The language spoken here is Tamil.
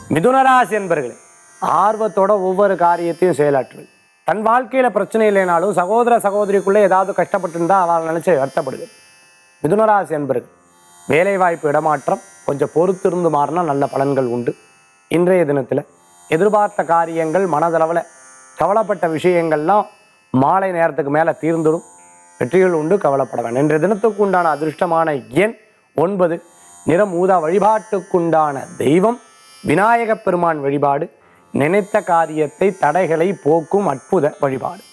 மிதுனராசி என்பர்களே ஆர்வத்தோட ஒவ்வொரு காரியத்தையும் செயலாற்றுவது தன் வாழ்க்கையில பிரச்சனை இல்லைனாலும் சகோதர சகோதரிக்குள்ளே ஏதாவது கஷ்டப்பட்டு இருந்தா அவள் நினைச்சு வருத்தப்படுகிறது மிதுனராசி என்பர்கள் வேலை வாய்ப்பு இடமாற்றம் கொஞ்சம் பொறுத்திருந்து மாறினா நல்ல பலன்கள் உண்டு இன்றைய தினத்தில் எதிர்பார்த்த காரியங்கள் மனதளவில் கவலைப்பட்ட விஷயங்கள்லாம் மாலை நேரத்துக்கு மேலே தீர்ந்துடும் வெற்றிகள் உண்டு கவலைப்பட வேண்டாம் இன்றைய தினத்துக்கு உண்டான அதிர்ஷ்டமான எண் ஒன்பது நிறம் ஊதா வழிபாட்டுக்குண்டான தெய்வம் விநாயகப் பெருமான் வழிபாடு நினைத்த காரியத்தை தடைகளை போக்கும் அற்புத வழிபாடு